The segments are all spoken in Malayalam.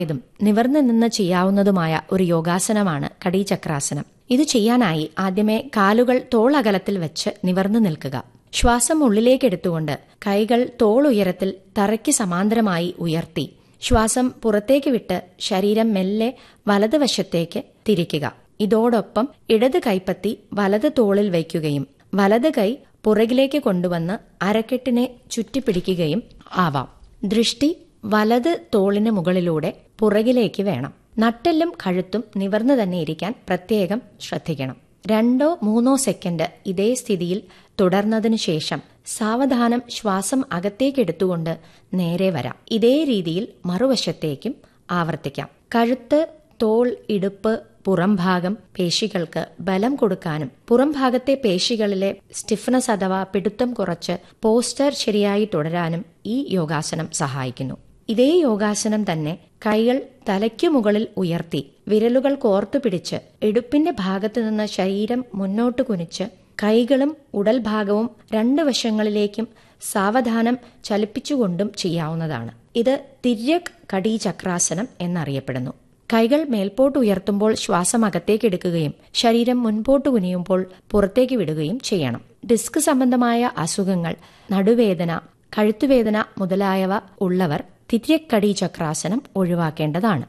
ഇതും നിവർന്നു നിന്ന് ചെയ്യാവുന്നതുമായ ഒരു യോഗാസനമാണ് കടീചക്രാസനം ഇത് ചെയ്യാനായി ആദ്യമേ കാലുകൾ തോളകലത്തിൽ വെച്ച് നിവർന്നു നിൽക്കുക ശ്വാസം ഉള്ളിലേക്കെടുത്തുകൊണ്ട് കൈകൾ തോളുയരത്തിൽ തറയ്ക്ക് സമാന്തരമായി ഉയർത്തി ശ്വാസം പുറത്തേക്ക് വിട്ട് ശരീരം മെല്ലെ വലതുവശത്തേക്ക് തിരിക്കുക ഇതോടൊപ്പം ഇടത് കൈപ്പത്തി വലത് തോളിൽ വയ്ക്കുകയും വലത് കൈ പുറകിലേക്ക് കൊണ്ടുവന്ന് അരക്കെട്ടിനെ ചുറ്റിപ്പിടിക്കുകയും ആവാം ദൃഷ്ടി വലത് തോളിന് മുകളിലൂടെ പുറകിലേക്ക് വേണം നട്ടെല്ലും കഴുത്തും നിവർന്നു തന്നെ ഇരിക്കാൻ പ്രത്യേകം ശ്രദ്ധിക്കണം രണ്ടോ മൂന്നോ സെക്കൻഡ് ഇതേ സ്ഥിതിയിൽ തുടർന്നതിനു ശേഷം സാവധാനം ശ്വാസം അകത്തേക്കെടുത്തുകൊണ്ട് നേരെ വരാം ഇതേ രീതിയിൽ മറുവശത്തേക്കും ആവർത്തിക്കാം കഴുത്ത് തോൾ ഇടുപ്പ് പുറംഭാഗം പേശികൾക്ക് ബലം കൊടുക്കാനും പുറംഭാഗത്തെ പേശികളിലെ സ്റ്റിഫ്നസ് അഥവാ പിടുത്തം കുറച്ച് പോസ്റ്റർ ശരിയായി തുടരാനും ഈ യോഗാസനം സഹായിക്കുന്നു ഇതേ യോഗാസനം തന്നെ കൈകൾ തലയ്ക്കു മുകളിൽ ഉയർത്തി വിരലുകൾ കോർത്തു പിടിച്ച് ഇടുപ്പിന്റെ ഭാഗത്തു നിന്ന് ശരീരം മുന്നോട്ട് കുനിച്ച് കൈകളും ഉടൽ ഭാഗവും രണ്ട് വശങ്ങളിലേക്കും സാവധാനം ചലിപ്പിച്ചുകൊണ്ടും ചെയ്യാവുന്നതാണ് ഇത് തിര്യക് കടീ ചക്രാസനം എന്നറിയപ്പെടുന്നു കൈകൾ മേൽപോട്ട് ഉയർത്തുമ്പോൾ ശ്വാസം അകത്തേക്ക് എടുക്കുകയും ശരീരം മുൻപോട്ട് കുനിയുമ്പോൾ പുറത്തേക്ക് വിടുകയും ചെയ്യണം ഡിസ്ക് സംബന്ധമായ അസുഖങ്ങൾ നടുവേദന കഴുത്തുവേദന മുതലായവ ഉള്ളവർ തിര്യക്കടി ചക്രാസനം ഒഴിവാക്കേണ്ടതാണ്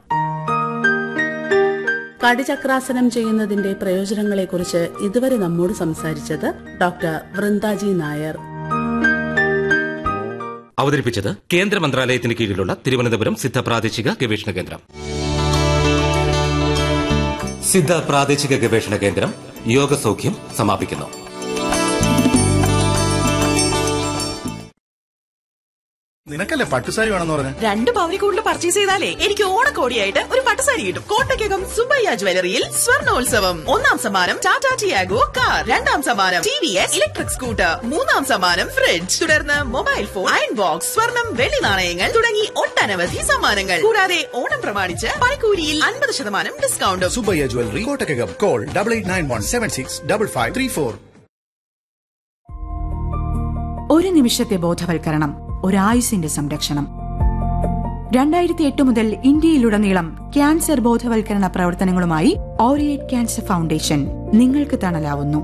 കടിചക്രാസനം ചെയ്യുന്നതിന്റെ പ്രയോജനങ്ങളെക്കുറിച്ച് ഇതുവരെ നമ്മോട് സംസാരിച്ചത് ഡോക്ടർ വൃന്ദാജി നായർ അവതരിപ്പിച്ചത് കേന്ദ്ര മന്ത്രാലയത്തിന് കീഴിലുള്ള തിരുവനന്തപുരം സിദ്ധ പ്രാദേശിക ഗവേഷണ കേന്ദ്രം സിദ്ധ പ്രാദേശിക ഗവേഷണ കേന്ദ്രം യോഗസൗഖ്യം സമാപിക്കുന്നു നിനക്കല്ലേ പട്ടുസാരി വേണമെന്ന് പറഞ്ഞു രണ്ട് പവനി കൂടുതൽ പർച്ചേസ് ചെയ്താലേ എനിക്ക് ഓണക്കോടിയായിട്ട് ഒരു പട്ടുസാരി കിട്ടും കോട്ടയ്ക്കകം സുബയ്യ ജ്വല്ലറിയിൽ സ്വർണോത്സവം ഒന്നാം സമ്മാനം ടാറ്റ ടിയാഗോ കാർ രണ്ടാം സമ്മാനം T V S electric scooter മൂന്നാം സമ്മാനം ഫ്രിഡ്ജ് തുടർന്ന് മൊബൈൽ ഫോൺ അയൺ ബോക്സ് സ്വർണം വെള്ളി നാണയങ്ങൾ തുടങ്ങി ഒട്ടനവധി സമ്മാനങ്ങൾ കൂടാതെ ഓണം പ്രമാണിച്ച് പണിക്കൂലിയിൽ അൻപത് ശതമാനം ഡിസ്കൗണ്ടും Subbaiah jewellery Kottakkakam call double eight nine one seven six double five three four ഒരു നിമിഷത്തെ ബോധവൽക്കരണം ഒരായുസിന്റെ സംരക്ഷണം രണ്ടായിരത്തി എട്ട് മുതൽ ഇന്ത്യയിലുടനീളം ക്യാൻസർ ബോധവൽക്കരണ പ്രവർത്തനങ്ങളുമായി ഓറിയേറ്റ് ക്യാൻസർ ഫൗണ്ടേഷൻ നിങ്ങൾക്ക് തണലാവുന്നു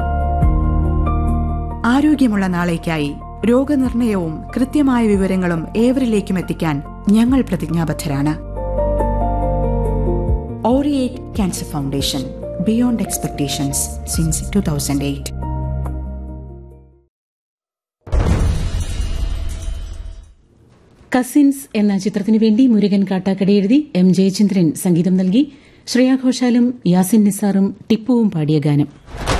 ആരോഗ്യമുള്ള നാളേക്കായി രോഗനിർണയവും കൃത്യമായ വിവരങ്ങളും ഏവരിലേക്കും എത്തിക്കാൻ ഞങ്ങൾ പ്രതിജ്ഞാബദ്ധരാണ് ഓറിയേറ്റ് cancer foundation beyond expectations since two thousand eight Cousins എന്ന ചിത്രത്തിനു വേണ്ടി മുരുകൻ കാട്ടാക്കട എഴുതി എം ജയചന്ദ്രൻ സംഗീതം നൽകി ശ്രേയാഘോഷാലും യാസിൻ നിസാറും ടിപ്പുവും പാടിയ ഗാനം